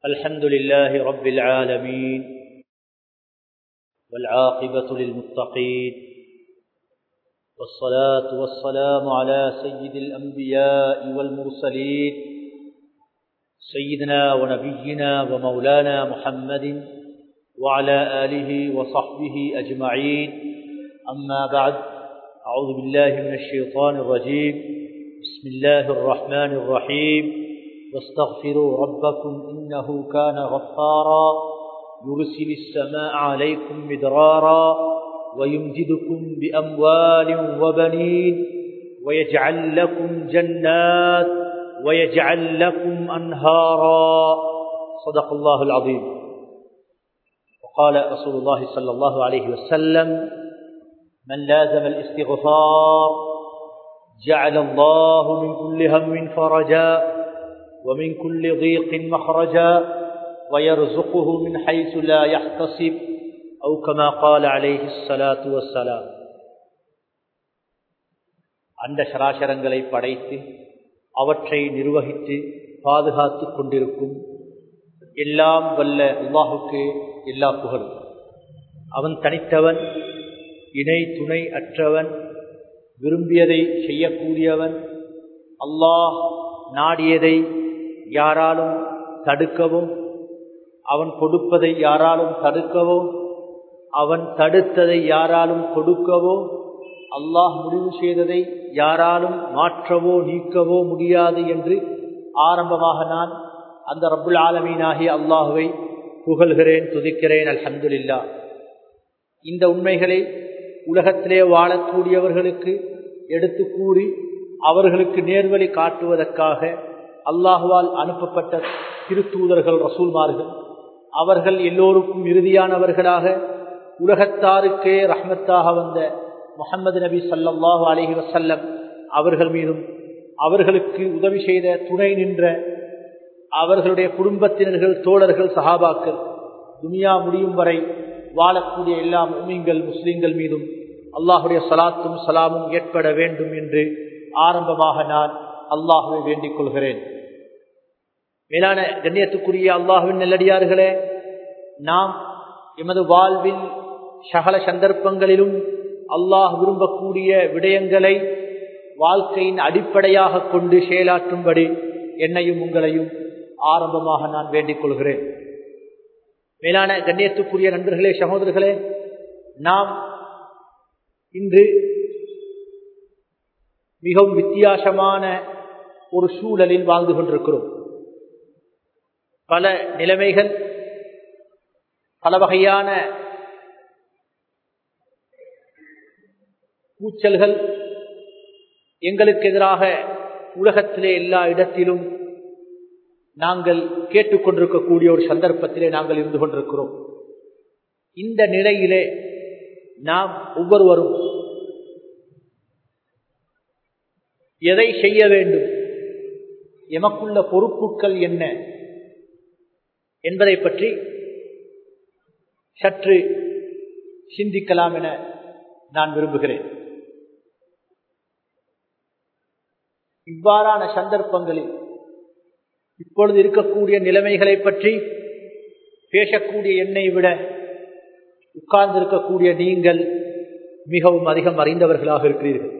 الحمد لله رب العالمين والعاقبة للمتقين والصلاة والسلام على سيد الأنبياء والمرسلين سيدنا ونبينا ومولانا محمد وعلى آله وصحبه أجمعين أما بعد أعوذ بالله من الشيطان الرجيم بسم الله الرحمن الرحيم واستغفروا ربكم إنه كان غفارا يرسل السماء عليكم مدرارا ويمجدكم بأموال وبنين ويجعل لكم جنات ويجعل لكم أنهارا صدق الله العظيم وقال رسول الله صلى الله عليه وسلم من لازم الاستغفار جعل الله من كل هم فرجا ومن كل ضيق مخرجا ويرزقه من حيث لا يحتسب أو كما قال عليه الصلاة والسلام அந்த சராசரங்களை படைத்து அவற்றை நிர்வகித்து பாதுகாத்து கொண்டிருக்கும் எல்லாம் வல்ல அல்லாஹுக்கு எல்லா புகழும் அவன் தனித்தவன் இணை துணை அற்றவன் விரும்பியதை செய்யக்கூடியவன் அல்லாஹ் நாடியதை யாராலும் தடுக்கவும் அவன் கொடுப்பதை யாராலும் தடுக்கவோ அவன் தடுத்ததை யாராலும் கொடுக்கவோ அல்லாஹ் முடிவு செய்ததை யாராலும் மாற்றவோ நீக்கவோ முடியாது என்று ஆரம்பமாக நான் அந்த ரப்புல் ஆலமீனாகிய அல்லாஹுவை புகழ்கிறேன் துதிக்கிறேன் அல்ஹம்துலில்லா இந்த உண்மைகளை உலகத்திலே வாழக்கூடியவர்களுக்கு எடுத்து கூறி அவர்களுக்கு நேர்வழி காட்டுவதற்காக அல்லாஹுவால் அனுப்பப்பட்ட திருத்தூதர்கள் ரசூல்மார்கள் அவர்கள் எல்லோருக்கும் இறுதியானவர்களாக உலகத்தாருக்கே ரஹ்மத்தாக வந்த முகமது நபி சல்லாஹூ அலஹி வசல்லம் அவர்கள் மீதும் அவர்களுக்கு உதவி செய்த துணை நின்ற அவர்களுடைய குடும்பத்தினர்கள் தோழர்கள் சஹாபாக்கள் துனியா முடியும் வரை வாழக்கூடிய எல்லா முமீன்கள் முஸ்லிம்கள் மீதும் அல்லாஹுடைய சலாத்தும் சலாமும் ஏற்பட வேண்டும் என்று ஆரம்பமாக நான் அல்லாஹுவை வேண்டிக் கொள்கிறேன் மேலான கண்ணியத்துக்குரிய அல்லாஹுவின் நல்லடியார்களே நாம் எமது வாழ்வில் சகல சந்தர்ப்பங்களிலும் அல்லாஹ் விரும்பக்கூடிய விடயங்களை வாழ்க்கையின் அடிப்படையாக கொண்டு செயலாற்றும்படி என்னையும் உங்களையும் ஆரம்பமாக நான் வேண்டிக் கொள்கிறேன் மேலான கண்ணியத்துக்குரிய நண்பர்களே சகோதரர்களே நாம் இன்று மிகவும் வித்தியாசமான ஒரு சூழலில் வாழ்ந்து கொண்டிருக்கிறோம் பல நிலைமைகள் பல வகையான கூச்சல்கள் எங்களுக்கு எதிராக உலகத்திலே எல்லா இடத்திலும் நாங்கள் கேட்டுக்கொண்டிருக்கக்கூடிய ஒரு சந்தர்ப்பத்திலே நாங்கள் இருந்து கொண்டிருக்கிறோம் இந்த நிலையிலே நாம் ஒவ்வொருவரும் எதை செய்ய வேண்டும் எமக்குள்ள பொறுப்புகள் என்ன என்பதை பற்றி சற்று சிந்திக்கலாம் என நான் விரும்புகிறேன் இவ்வாறான சந்தர்ப்பங்களில் இப்பொழுது இருக்கக்கூடிய நிலைமைகளை பற்றி பேசக்கூடிய என்னை விட உட்கார்ந்திருக்கக்கூடிய நீங்கள் மிகவும் அதிகம் அறிந்தவர்களாக இருக்கிறீர்கள்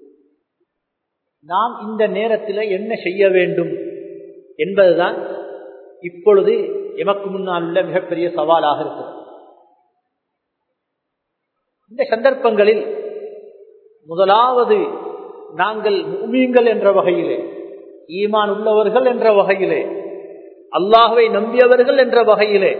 நாம் இந்த நேரத்தில் என்ன செய்ய வேண்டும் என்பதுதான் இப்பொழுது எமக்கு முன்னால் உள்ள மிகப்பெரிய சவாலாக இருக்கிறது இந்த சந்தர்ப்பங்களில் முதலாவது நாங்கள் மூமீன்கள் என்ற வகையிலே ஈமான் உள்ளவர்கள் என்ற வகையிலே அல்லாஹுவை நம்பியவர்கள் என்ற வகையிலே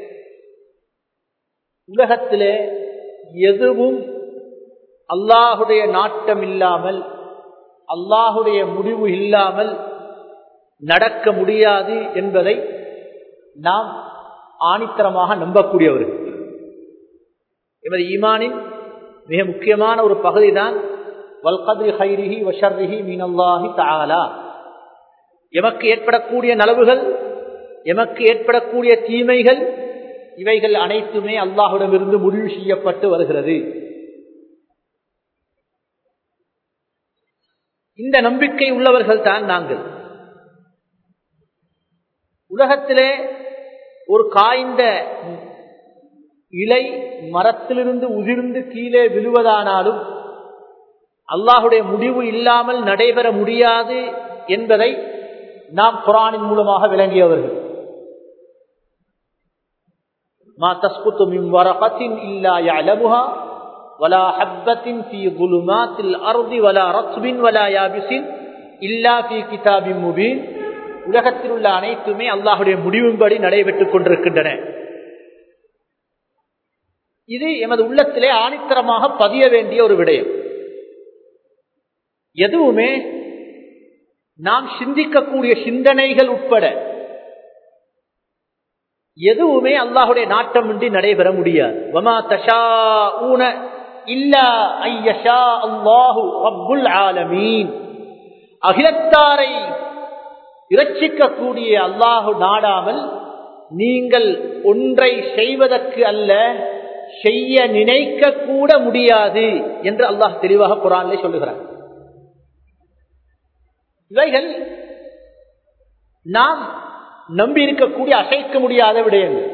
உலகத்திலே எதுவும் அல்லாஹுடைய நாட்டம் இல்லாமல் அல்லாஹுடைய முடிவு இல்லாமல் நடக்க முடியாது என்பதை நாம் ஆணித்தரமாக நம்பக்கூடியவர்கள் எமது ஈமானின் மிக முக்கியமான ஒரு பகுதி தான் வல்கத்ரி ஹைரிஹி வஷர்ரிஹி மீனல்லாஹி தாலா எமக்கு ஏற்படக்கூடிய நலவுகள் எமக்கு ஏற்படக்கூடிய தீமைகள் இவைகள் அனைத்துமே அல்லாஹுடமிருந்து முடிவு செய்யப்பட்டு வருகிறது இந்த நம்பிக்கை உள்ளவர்கள் தான் நாங்கள் உலகத்திலே ஒரு காய்ந்த இலை மரத்திலிருந்து உதிர்ந்து கீழே விழுவதானாலும் அல்லாஹுடைய முடிவு இல்லாமல் நடைபெற முடியாது என்பதை நாம் குரானின் மூலமாக விளங்கியவர்கள் ما تسقط من ورقة إلا يعلمها ولا حبة في ظلمات الأرض ولا رطب ولا يابس إلا في كتاب مبين உலகத்தில் உள்ள அனைத்துமே அல்லாஹுடைய முடிவின்படி நடைபெற்றுக் கொண்டிருக்கின்றன இது எமது உள்ளத்திலே ஆணித்தரமாக பதிய வேண்டிய ஒரு விடயம் எதுவுமே நாம் சிந்திக்கக்கூடிய சிந்தனைகள் உட்பட எதுவுமே அல்லாஹுடைய நாட்டம் இன்றி நடைபெற முடியாது வமா தஷா ஊன இல்லா ஐயஷா அல்லாஹு அப்புல் ஆலமீன் அகிலத்தாரை இரட்சிக்கக்கூடிய அல்லாஹு நாடாமல் நீங்கள் ஒன்றை செய்வதற்கு அல்ல செய்ய நினைக்க கூட முடியாது என்று அல்லாஹ் தெளிவாக குரானிலே சொல்லுகிறார் இவைகள் நாம் நம்பி இருக்கக்கூடிய அசைக்க முடியாத விடயங்கள்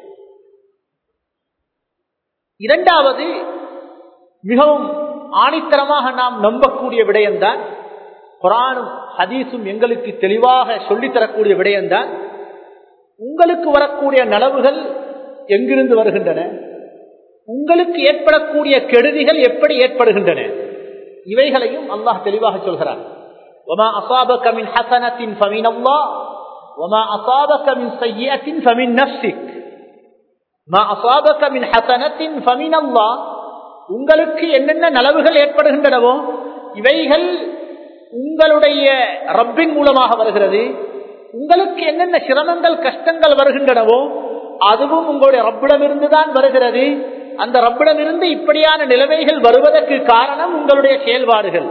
இரண்டாவது மிகவும் ஆணித்தரமாக நாம் நம்பக்கூடிய விடயம்தான் குரானும் ஹதீஸும் எங்களுக்கு தெளிவாக சொல்லித்தரக்கூடிய விடயம்தான் உங்களுக்கு வரக்கூடிய நலவுகள் எங்கிருந்து வருகின்றன உங்களுக்கு ஏற்படக்கூடிய கெடுதிகள் எப்படி ஏற்படுகின்றன இவைகளையும் அல்லாஹ் தெளிவாக சொல்கிறான் وما أصابك من حسنة فمن الله وما أصابك من سيئة فمن نفسك ما أصابك من حسنة فمن الله உங்களுக்கு என்னென்ன நலவுகள் ஏற்படுகின்றனவோ இவைகள் உங்களுடைய ரப்பின் மூலமாக வருகிறது உங்களுக்கு என்னென்ன சிரமங்கள் கஷ்டங்கள் வருகின்றனவோ அதுவும் உங்களுடைய ரப்பிடமிருந்து தான் வருகிறது அந்த ரப்பிடமிருந்து இப்படியான நிலைமைகள் வருவதற்கு காரணம் உங்களுடைய செயல்பாடுகள்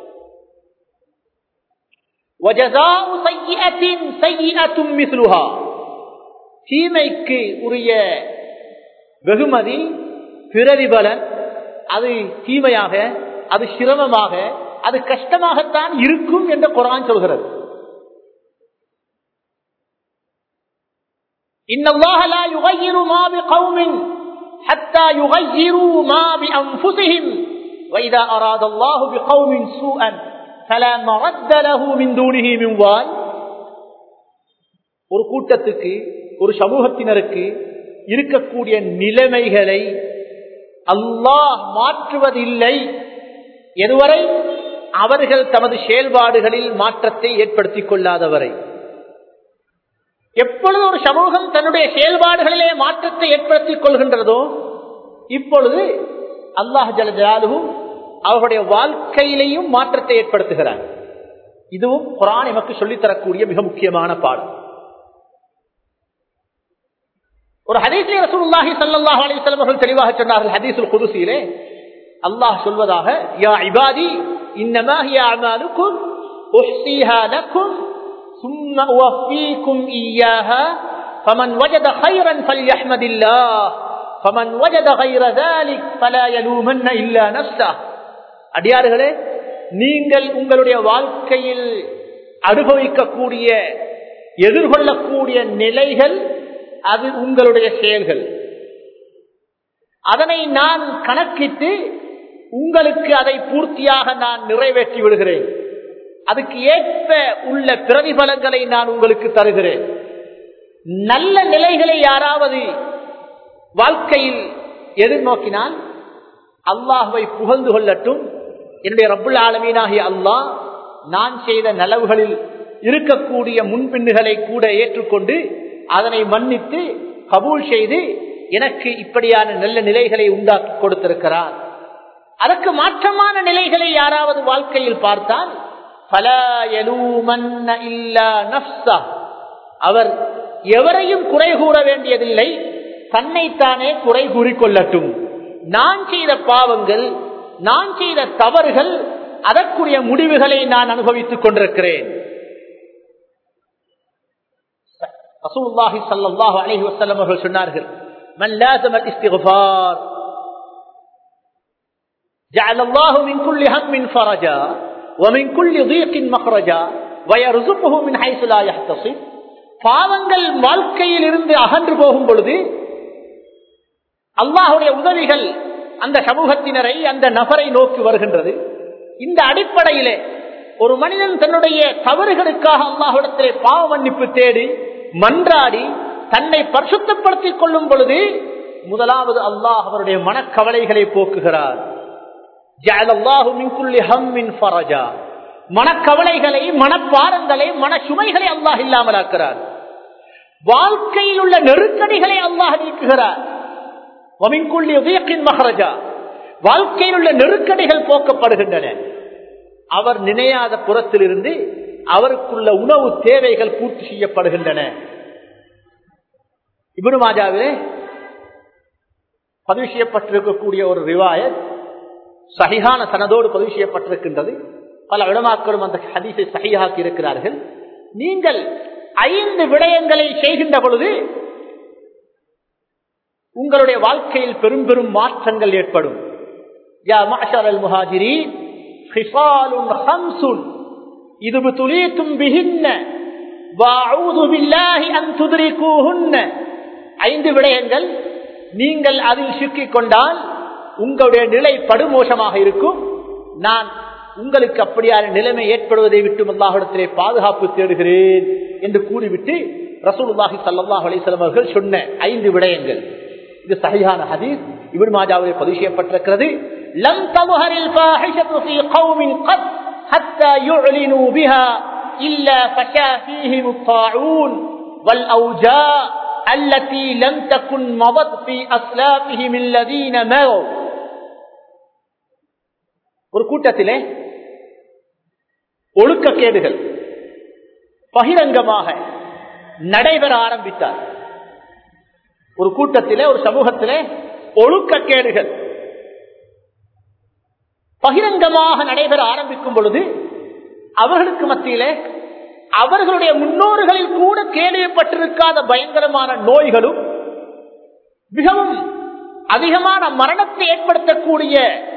தீமைக்கு உரிய வெகுமதி பிரதிபலன் அது தீமையாக அது சிரமமாக அது கஷ்டமாகத்தான் இருக்கும் என்று குரான் சொல்கிறது إن الله لا يغير ما بقوم حتى يغيروا ما بأنفسهم وإذا أراد الله بقوم سوءا فلا مرد له من دونه من وال ஒரு கூட்டத்துக்கு ஒரு சமூகத்தினருக்கு இருக்கக்கூடிய நிலைமைகளை அல்லாஹ் மாற்றுவதில்லை எதுவரை அவர்கள் தமது செயல்பாடுகளில் மாற்றத்தை ஏற்படுத்திக் கொள்ளாதவரை எப்பொழுது ஒரு சமூகம் தன்னுடைய செயல்பாடுகளிலே மாற்றத்தை ஏற்படுத்திக் கொள்கின்றதோ இப்பொழுது அல்லாஹ் ஜலஜாலுவும் அவர்களுடைய வாழ்க்கையிலையும் மாற்றத்தை ஏற்படுத்துகிறார் இதுவும் குரான் எமக்கு சொல்லித்தரக்கூடிய மிக முக்கியமான பாடம் ஒரு ஹதீஸ்லே ரசூலுல்லாஹி ஸல்லல்லாஹு அலைஹி வஸல்லம் அவர்கள் தெளிவாக சொன்னார்கள் ஹதீஸுல் குதுசியிலே அல்லாஹ் சொல்வதாக யா இபாதி இன்னமா ஹிய அமாலுக்கும் உஹ்ஸீஹா லக்கும் ثم أوفيكم إياها فمن وجد خيرا فليحمد الله فمن وجد غير ذلك فلا يلومن إلا نفسه அடியார்களே நீங்கள் உங்களுடைய வாழ்க்கையில் அனுபவிக்கக்கூடிய எதிர்கொள்ளக்கூடிய நிலைகள் அது உங்களுடைய செயல்கள் அதனை நான் கணக்கிட்டு உங்களுக்கு அதை பூர்த்தியாக நான் நிறைவேற்றி விடுகிறேன் அதுக்கு ஏற்ப உள்ள பிரதிபலங்களை நான் உங்களுக்கு தருகிறேன் நல்ல நிலைகளை யாராவது வாழ்க்கையில் எதிர்நோக்கினால் அல்லாஹுவை புகழ்ந்து கொள்ளட்டும் என்னுடைய ரப்புல் ஆலமீனாகிய அல்லாஹ் நான் செய்த நலவுகளில் இருக்கக்கூடிய முன்பின்னுகளை கூட ஏற்றுக்கொண்டு அதனை மன்னித்து கபூல் செய்து எனக்கு இப்படியான நல்ல நிலைகளை உண்டாக்கி கொடுத்திருக்கிறார் அதற்கு மாற்றமான நிலைகளை யாராவது வாழ்க்கையில் பார்த்தால் அவர் எவரையும் குறை கூற வேண்டியதில்லை தன்னைத்தானே குறை கூறிக்கொள்ளட்டும் நான் செய்த பாவங்கள் நான் செய்த தவறுகள் அதற்குரிய முடிவுகளை நான் அனுபவித்துக் கொண்டிருக்கிறேன் ரசூலுல்லாஹி ஸல்லல்லாஹு அலைஹி வஸல்லம் அவர்கள் சொன்னார்கள் மன் லாஸம இஸ்திக்ஃபார் جعل الله من كل هم فرجا ومن كل ضيق مخرجا ويرزقه من حيث لا يحتسب பாவங்கள் வாழ்க்கையில் இருந்து அகன்று போகும் பொழுது அல்லாஹுடைய உதவிகள் அந்த சமூகத்தினரை அந்த நபரை நோக்கி வருகின்றது இந்த அடிப்படையிலே ஒரு மனிதன் தன்னுடைய தவறுகளுக்காக அல்லாஹிடத்திலே பாவ மன்னிப்பு தேடி மன்றாடி தன்னை பரிசுத்தப்படுத்திக் கொள்ளும் பொழுது முதலாவது அல்லாஹ் அவருடைய மனக்கவலைகளை போக்குகிறார் மனக்கவலைகளை மனப்பாரங்களை மன சுமைகளை அல்லாஹ் இல்லாமலாக்கிறார் வாழ்க்கையில் உள்ள நெருக்கடிகளை அல்லாஹ் நீக்குகிறார் மகரஜா வாழ்க்கையில் உள்ள நெருக்கடிகள் போக்கப்படுகின்றன அவர் நினையாத புறத்திலிருந்து அவருக்குள்ள உணவு தேவைகள் பூர்த்தி செய்யப்படுகின்றன இபுரு மாஜாவிலே பதிவு செய்யப்பட்டிருக்கக்கூடிய ஒரு ரிவாயத் சகிகான சனதோடு பதிவு செய்யப்பட்டிருக்கின்றது பல விடமாக்களும் அந்த ஹதீஸை சகியாக்கி இருக்கிறார்கள் நீங்கள் ஐந்து விடயங்களை செய்கின்ற பொழுது உங்களுடைய வாழ்க்கையில் பெரும் பெரும் மாற்றங்கள் ஏற்படும் யா மாஷர் முஹாஜிரி ஹிசாலுன் ஹம்சுன் இது துலீத்தும் பிஹின்ன வஅஊது பில்லாஹி அன் துத்ரிகூஹுன்ன ஐந்து விடயங்கள் நீங்கள் அதில் சிக்கிக் கொண்டால் உங்களுடைய நிலை படுமோசமாக இருக்கும் நான் உங்களுக்கு அப்படியான நிலைமை ஏற்படுவதை விட்டு அல்லாஹிடத்திலே பாதுகாப்பு தேடுகிறேன் என்று கூறிவிட்டு ரசூலுல்லாஹி சல்லாஹ் அலிஸ்லாம் அவர்கள் சொன்ன ஐந்து விடயங்கள் இது சரியான ஹதீஸ் இவன் மாஜாவிலே பதிவு செய்யப்பட்டிருக்கிறது லம் தமுஹரில் ஃபாஹிஷத்து ஃபீ கௌமின் قط حتى يعلنوا بها إلا فشا فيهم الطاعون والأوجاع التي لم تكن مضت في أسلافهم الذين مروا ஒரு கூட்டத்திலே ஒழுக்கக்கேடுகள் பகிரங்கமாக நடைபெற ஆரம்பித்தார் ஒரு கூட்டத்திலே ஒரு சமூகத்திலே ஒழுக்கக்கேடுகள் பகிரங்கமாக நடைபெற ஆரம்பிக்கும் பொழுது அவர்களுக்கு மத்தியிலே அவர்களுடைய முன்னோர்களில் கூட கேள்விப்பட்டிருக்காத பயங்கரமான நோய்களும் மிகவும் அதிகமான மரணத்தை ஏற்படுத்தக்கூடிய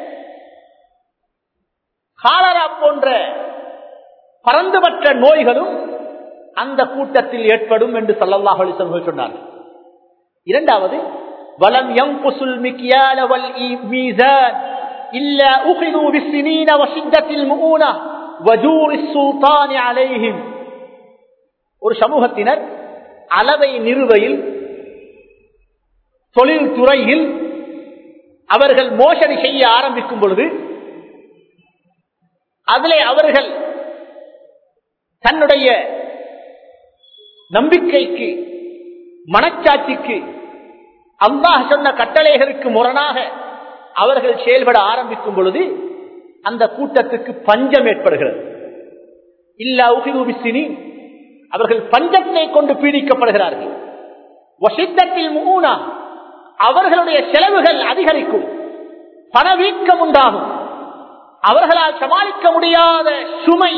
காலரா போன்ற பறந்துபற்ற நோய்களும் அந்த கூட்டத்தில் ஏற்படும் என்று சல்லல்லாஹ் அலிசல்கள் சொன்னார்கள் இரண்டாவது வலம் எம் குசுல் மிக்கியாலவல் மீசான் இல்ல உகிது பிஸ்ஸினீன வசித்தத்தில் முஊனா வஜூரி சுல்தானி அலைஹிம் ஒரு சமூகத்தினர் அளவை நிறுவையில் தொழில் துறையில் அவர்கள் மோசடி செய்ய ஆரம்பிக்கும் பொழுது அதிலே அவர்கள் தன்னுடைய நம்பிக்கைக்கு மனச்சாட்சிக்கு அல்லாஹ் சொன்ன கட்டளைகளுக்கு முரணாக அவர்கள் செயல்பட ஆரம்பிக்கும் பொழுது அந்த கூட்டத்துக்கு பஞ்சம் ஏற்படுகிறது இல்லா உகிதுபிசினி அவர்கள் பஞ்சத்தை கொண்டு பீடிக்கப்படுகிறார்கள் வசித்தத்தில் மூனா அவர்களுடைய செலவுகள் அதிகரிக்கும் பணவீக்கம் உண்டாகும் அவர்களால் சமாளிக்க முடியாத சுமை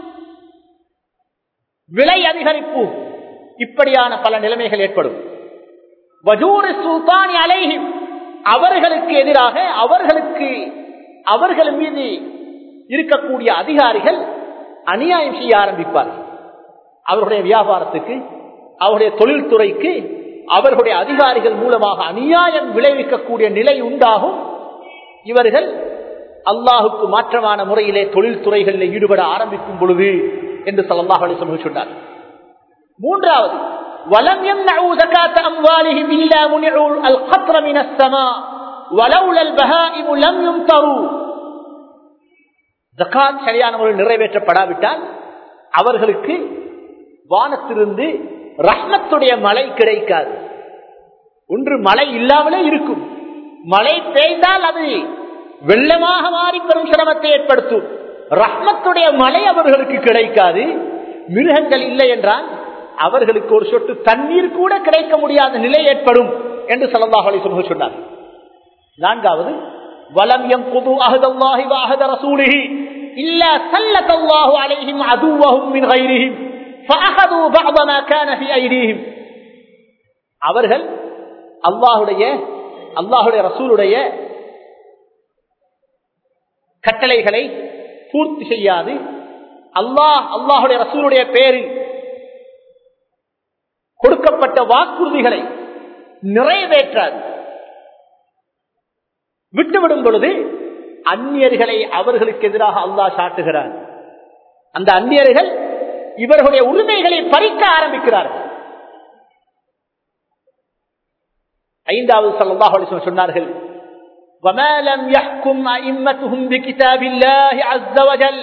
விலை அதிகரிப்பு இப்படியான பல நிலைமைகள் ஏற்படும் வஜூர் சுல்தானி அலைஹி அவர்களுக்கு எதிராக அவர்களுக்கு அவர்கள் மீது இருக்கக்கூடிய அதிகாரிகள் அநியாயம் செய்ய ஆரம்பிப்பார்கள் அவருடைய வியாபாரத்துக்கு அவருடைய தொழில்துறைக்கு அவர்களுடைய அதிகாரிகள் மூலமாக அநியாயம் விளைவிக்கக்கூடிய நிலை உண்டாகும் இவர்கள் அல்லாஹுக்கு மாற்றமான முறையிலே தொழில்துறைகளில் ஈடுபட ஆரம்பிக்கும் பொழுது என்று சல்லாஹ் அலி சொன்னார் மூன்றாவது ولم يمنعوا زكاة أموالهم إلا منعوا القطر من السماء ولولا البهائم لم يمطروا ஜக்காத் சரியான முறையில் நிறைவேற்றப்படாவிட்டால் அவர்களுக்கு வானத்திலிருந்து ரஹ்மத்துடைய மழை கிடைக்காது ஒன்று மழை இல்லாமலே இருக்கும் மழை பெய்தால் அது வெள்ளமாக மாறி பெரும் சிரமத்தை ஏற்படுத்தும் ரஹ்மத்துடைய மழை அவர்களுக்கு கிடைக்காது மிருகங்கள் இல்லை என்றால் அவர்களுக்கு ஒரு சொட்டு தண்ணீர் கூட கிடைக்க முடியாத நிலை ஏற்படும் என்று சல்லாஹ் அலி சொல்ல சொன்னார் நான்காவது வலம் எம் புது அகதல்லாஹி வாஹத ரசூலிஹி இல்ல சல்லத்தல்லாஹு அலைஹிம் அதுவஹும் மின் கைரிஹிம் فأخذوا بعض ما كان في أيديهم அவர்கள் அல்லாஹுடைய அல்லாஹுடைய ரசூலுடைய கட்டளைகளை பூர்த்தி செய்யாது அல்லாஹ் அல்லாஹுடைய ரசூலுடைய பேரில் கொடுக்கப்பட்ட வாக்குறுதிகளை நிறைவேற்றாது விட்டுவிடும் பொழுது அந்நியர்களை அவர்களுக்கு எதிராக அல்லாஹ் சாட்டுகிறார் அந்த அந்நியர்கள் இவர்களுடைய உரிமைகளை பறிக்க ஆரம்பிக்கிறார்கள் ஐந்தாவது சல்லாஹ் அலிஸ்வன் சொன்னார்கள் وما لم يحكم أئمتهم بكتاب الله عز وجل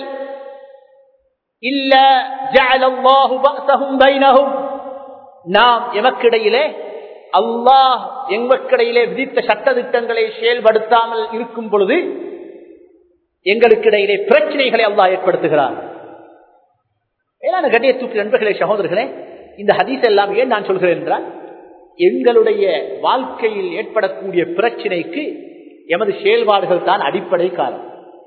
إلا جعل الله بأسهم بينهم நாம் எமக்கிடையிலே அல்லாஹ் எங்களுக்கிடையிலே விதித்த சட்ட திட்டங்களை செயல்படுத்தாமல் இருக்கும் பொழுது எங்களுக்கிடையிலே பிரச்சனைகளை அல்லாஹ் ஏற்படுத்துகிறார் ஏதான கண்ணியத்துக்கு நண்பர்களே சகோதரர்களே இந்த ஹதீஸ் எல்லாம் ஏன் நான் சொல்கிறேன் என்றால் எங்களுடைய வாழ்க்கையில் ஏற்படக்கூடிய பிரச்சனைக்கு எமது செயல்பாடுகள் தான் அடிப்படை காரணம்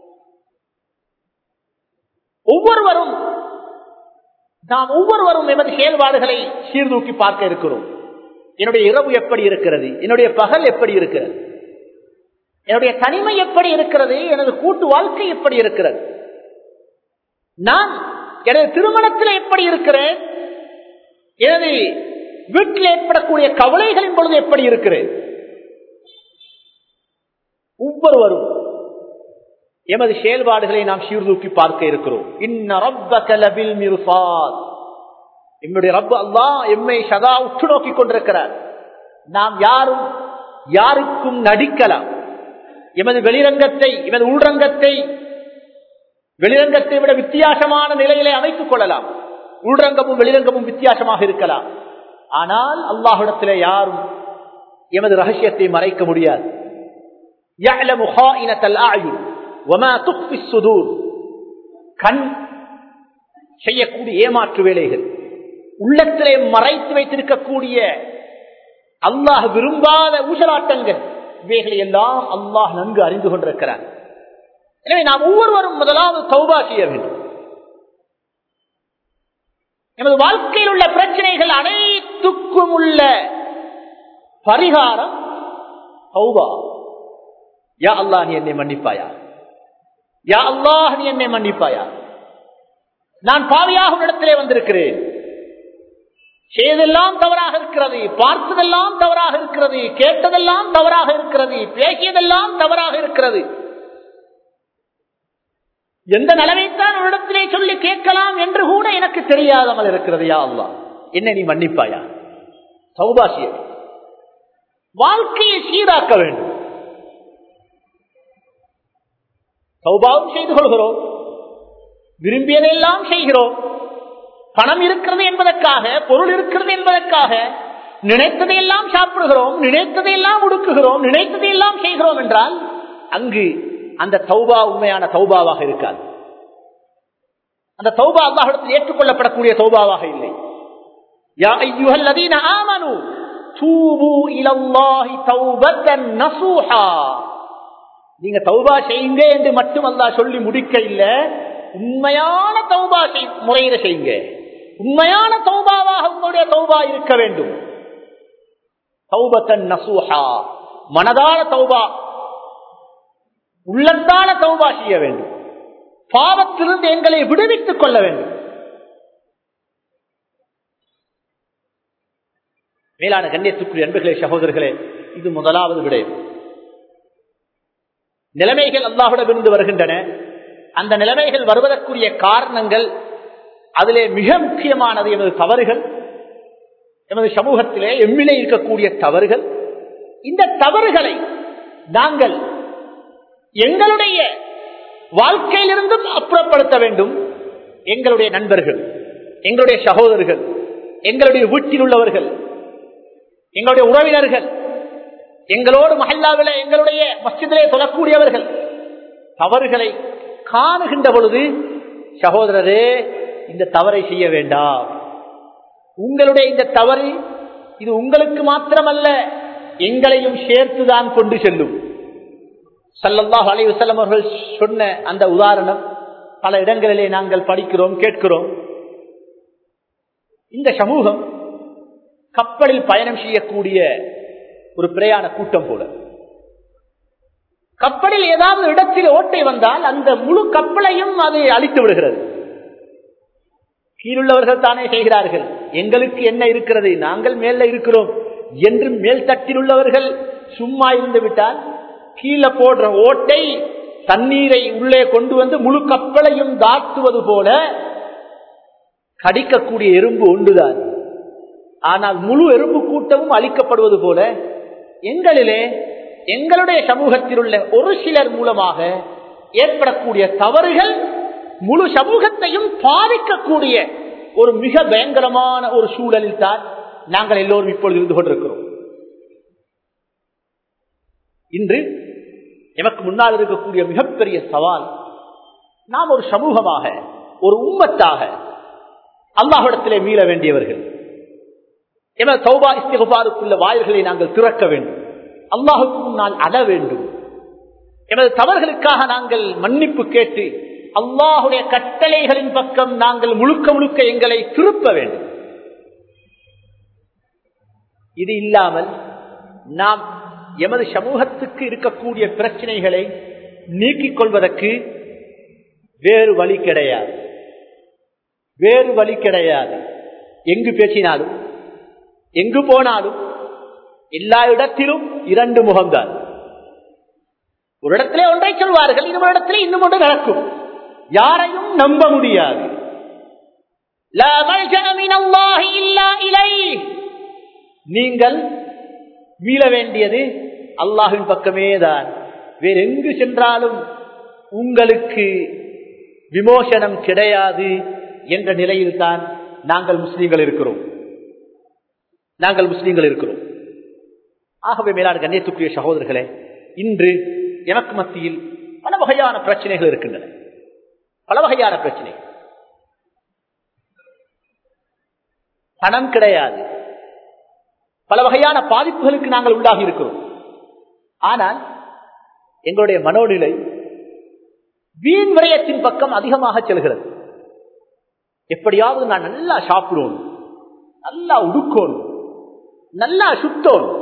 ஒவ்வொருவரும் நாம் ஒவ்வொருவரும் எமது செயல்பாடுகளை சீர்தூக்கி பார்க்க இருக்கிறோம் என்னுடைய இரவு எப்படி இருக்கிறது என்னுடைய பகல் எப்படி இருக்கிறது என்னுடைய தனிமை எப்படி இருக்கிறது எனது கூட்டு வாழ்க்கை எப்படி இருக்கிறது நான் எனது திருமணத்தில் எப்படி இருக்கிறேன் எனது வீட்டில் ஏற்படக்கூடிய கவலைகளின் பொழுது எப்படி இருக்கிறேன் ஒவ்வொருவரும் எமது செயல்பாடுகளை நாம் சீர்தூக்கி பார்க்க இருக்கிறோம் என்னுடைய ரப்பு அல்லா எம்மை சதா உற்று நோக்கி கொண்டிருக்கிறார் நாம் யாரும் யாருக்கும் நடிக்கலாம் எமது வெளிரங்கத்தை எமது உள்ரங்கத்தை வெளிரங்கத்தை விட வித்தியாசமான நிலையிலே அமைத்துக் கொள்ளலாம் உள்ரங்கமும் வெளிரங்கமும் வித்தியாசமாக இருக்கலாம் ஆனால் அல்லாஹிடத்திலே யாரும் எமது ரகசியத்தை மறைக்க முடியாது கண் செய்யக்கூடிய ஏமாற்று வேலைகள் உள்ளத்திலே மறைத்து வைத்திருக்கக்கூடிய அல்லாஹ் விரும்பாத ஊசலாட்டங்கள் இவைகளை எல்லாம் அல்லாஹ் நன்கு அறிந்து கொண்டிருக்கிறார் எனவே நாம் ஒவ்வொருவரும் முதலாவது தௌபா செய்ய வேண்டும் எமது வாழ்க்கையில் உள்ள பிரச்சனைகள் அனைத்துக்கும் உள்ள பரிகாரம் தௌபா யா அல்லாஹ் நீ என்னை மன்னிப்பாயா யா அல்லாஹ் நீ என்னை மன்னிப்பாயா நான் பாவியாக இடத்திலே வந்திருக்கிறேன் செய்ததெல்லாம் தவறாக இருக்கிறது பார்த்ததெல்லாம் தவறாக இருக்கிறது கேட்டதெல்லாம் தவறாக இருக்கிறது பேசியதெல்லாம் தவறாக இருக்கிறது எந்த நிலைமைத்தான் இடத்திலே சொல்லி கேட்கலாம் என்று கூட எனக்கு தெரியாதமல் இருக்கிறது யா அல்லா என்ன நீ மன்னிப்பாயா சௌபாசிய வாழ்க்கையை சீராக்க வேண்டும் சௌபாவும் செய்து கொள்கிறோம் விரும்பியதெல்லாம் செய்கிறோம் பணம் இருக்கிறது என்பதற்காக பொருள் இருக்கிறது என்பதற்காக நினைத்ததையெல்லாம் சாப்பிடுகிறோம் நினைத்ததையெல்லாம் உடுக்குகிறோம் நினைத்ததையெல்லாம் செய்கிறோம் என்றால் அங்கு அந்த தௌபா உண்மையான தௌபாவாக இருக்காது அந்த தௌபா அல்லாஹிடத்தில் ஏற்றுக்கொள்ளப்படக்கூடிய தௌபாவாக இல்லை யா ஐயுஹல்லதீன ஆமனு தூபு இலல்லாஹி தௌபத்தன் நசூஹா நீங்க தௌபா செய்யுங்க என்று மட்டும் அல்லாஹ் சொல்லி முடிக்க இல்ல உண்மையான தௌபா முறையில செய்யுங்க உண்மையான தௌபாவாக உங்களுடைய தௌபா இருக்க வேண்டும் தௌபத்தன் நசூஹா மனதான தௌபா உள்ளத்தான தௌபா செய்ய வேண்டும் பாவத்திலிருந்து எங்களை விடுவித்துக் கொள்ள வேண்டும் மேலான கண்ணியத்துக்குரிய அன்புகளே சகோதரர்களே இது முதலாவது விடயம் நிலைமைகள் அல்லாஹுடமிருந்து வருகின்றன அந்த நிலைமைகள் வருவதற்குரிய காரணங்கள் அதிலே மிக முக்கியமானது எமது தவறுகள் எமது சமூகத்திலே எம்மிலே இருக்கக்கூடிய தவறுகள் இந்த தவறுகளை நாங்கள் எங்களுடைய வாழ்க்கையிலிருந்தும் அப்புறப்படுத்த வேண்டும் எங்களுடைய நண்பர்கள் எங்களுடைய சகோதரர்கள் எங்களுடைய வீட்டில் உள்ளவர்கள் எங்களுடைய உறவினர்கள் எங்களோடு மஹல்லாவில எங்களுடைய மஸ்ஜிதிலே சொல்லக்கூடியவர்கள் தவறுகளை காணுகின்ற பொழுது சகோதரரே இந்த தவறை செய்ய வேண்டாம் உங்களுடைய இந்த தவறு இது உங்களுக்கு மாத்திரமல்ல எங்களையும் சேர்த்துதான் கொண்டு செல்லும் சல்லல்லாஹ் அலைவசல்லம் அவர்கள் சொன்ன அந்த உதாரணம் பல இடங்களிலே நாங்கள் படிக்கிறோம் கேட்கிறோம் இந்த சமூகம் கப்பலில் பயணம் செய்யக்கூடிய ஒரு பிரயாண கூட்டம் போல கப்பலில் ஏதாவது இடத்தில் ஓட்டை வந்தால் அந்த முழு கப்பலையும் அது அழித்து விடுகிறது கீழுள்ளவர்கள் தானே செய்கிறார்கள் எங்களுக்கு என்ன இருக்கிறது நாங்கள் மேல இருக்கிறோம் என்று மேல் தட்டில் உள்ளவர்கள் சும்மா இருந்து விட்டால் கீழே போடுற ஓட்டை தண்ணீரை உள்ளே கொண்டு வந்து முழு கப்பலையும் தாட்டுவது போல கடிக்கக்கூடிய எறும்பு ஒன்றுதான் ஆனால் முழு எறும்பு கூட்டமும் அழிக்கப்படுவது போல எங்களிலே எங்களுடைய சமூகத்தில் உள்ள ஒரு சிலர் மூலமாக ஏற்படக்கூடிய தவறுகள் முழு சமூகத்தையும் பாதிக்கக்கூடிய ஒரு மிக பயங்கரமான ஒரு சூழலில் தான் நாங்கள் எல்லோரும் இப்பொழுது இருந்து கொண்டிருக்கிறோம் இன்று எமக்கு முன்னால் இருக்கக்கூடிய மிகப்பெரிய சவால் நாம் ஒரு சமூகமாக ஒரு உம்மத்தாக அல்லாஹிடத்திலே மீள வேண்டியவர்கள் எமது சௌபா இஸ்திகுபாருக்குள்ள வாயில்களை நாங்கள் திறக்க வேண்டும் அல்லாஹுக்கு முன்னால் அட வேண்டும் எமது தவறுகளுக்காக நாங்கள் மன்னிப்பு கேட்டு அல்லாஹுடைய கட்டளைகளின் பக்கம் நாங்கள் முழுக்க முழுக்க எங்களை திருப்ப வேண்டும் இது இல்லாமல் நாம் எமது சமூகத்துக்கு இருக்கக்கூடிய பிரச்சனைகளை நீக்கிக் கொள்வதற்கு வேறு வழி கிடையாது வேறு வழி கிடையாது எங்கு பேசினாலும் எங்கு போனாலும் எல்லா இடத்திலும் இரண்டு முகம்தான் ஒரு இடத்திலே ஒன்றை சொல்வார்கள் இன்னொரு இடத்திலே இன்னும் ஒன்று நடக்கும் யாரையும் நம்ப முடியாது நீங்கள் மீள வேண்டியது அல்லாஹின் பக்கமே தான் வேற எங்கு சென்றாலும் உங்களுக்கு விமோசனம் கிடையாது என்ற நிலையில் தான் நாங்கள் முஸ்லீம்கள் இருக்கிறோம் நாங்கள் முஸ்லீம்கள் இருக்கிறோம் ஆகவே மேலான கண்ணியத்துக்குரிய சகோதரர்களே இன்று எனக்கு மத்தியில் பல வகையான பிரச்சனைகள் இருக்கின்றன பல வகையான பிரச்சனை பணம் கிடையாது பல வகையான பாதிப்புகளுக்கு நாங்கள் உள்ளாகி இருக்கிறோம் ஆனால் எங்களுடைய மனோநிலை வீண் விரயத்தின் பக்கம் அதிகமாக செல்கிறது எப்படியாவது நான் நல்லா சாப்பிடணும் நல்லா உடுக்கணும் நல்லா சுத்தணும்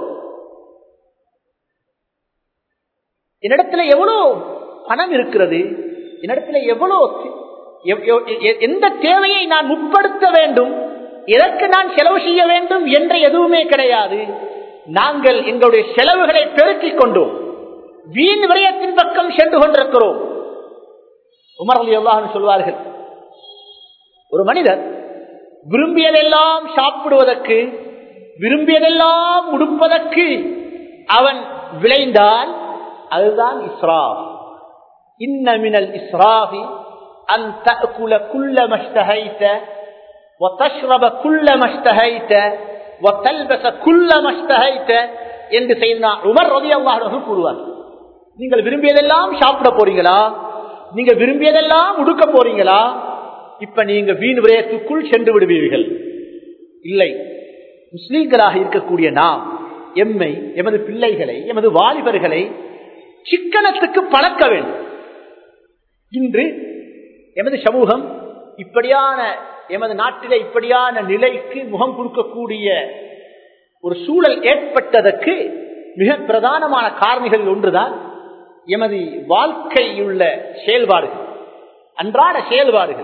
என்னிடத்துல எவ்வளவு பணம் இருக்கிறது என்னிடத்துல எவ்வளவு எந்த தேவையை நான் முற்படுத்த வேண்டும் எதற்கு நான் செலவு செய்ய வேண்டும் என்ற எதுவுமே கிடையாது நாங்கள் எங்களுடைய செலவுகளை பெருக்கிக் கொண்டோம் வீண் விரயத்தின் பக்கம் சென்று கொண்டிருக்கிறோம் உமர் எவ்வாறு சொல்வார்கள் ஒரு மனிதர் விரும்பியதெல்லாம் சாப்பிடுவதற்கு விரும்பியதெல்லாம் உடுப்பதற்கு அவன் விளைந்தால் அதுதான் இஸ்ராஃப் இன்னமினல் இஸ்ராஃபி அன் தأكل كل ما اشتهيت وتشرب كل ما اشتهيت وتلبس كل ما اشتهيت என்று செய்தா உமர் ரலியல்லாஹு அன்ஹு கூறுவார் நீங்கள் விரும்பியதெல்லாம் சாப்பிட போறீங்களா நீங்க விரும்பியதெல்லாம் உடுக்க போறீங்களா இப்ப நீங்க வீண் விரயத்துக்குள் சென்று விடுவீர்கள் இல்லை முஸ்லீம்களாக இருக்கக்கூடிய நாம் எம்மை எமது பிள்ளைகளை எமது வாலிபர்களை சிக்கனத்துக்கு பழக்க வேண்டும் இன்று எமது சமூகம் இப்படியான எமது நாட்டிலே இப்படியான நிலைக்கு முகம் கொடுக்கக்கூடிய ஒரு சூழல் ஏற்பட்டதற்கு மிக பிரதானமான காரணிகள் ஒன்றுதான் எமது வாழ்க்கையுள்ள செயல்பாடுகள் அன்றாட செயல்பாடுகள்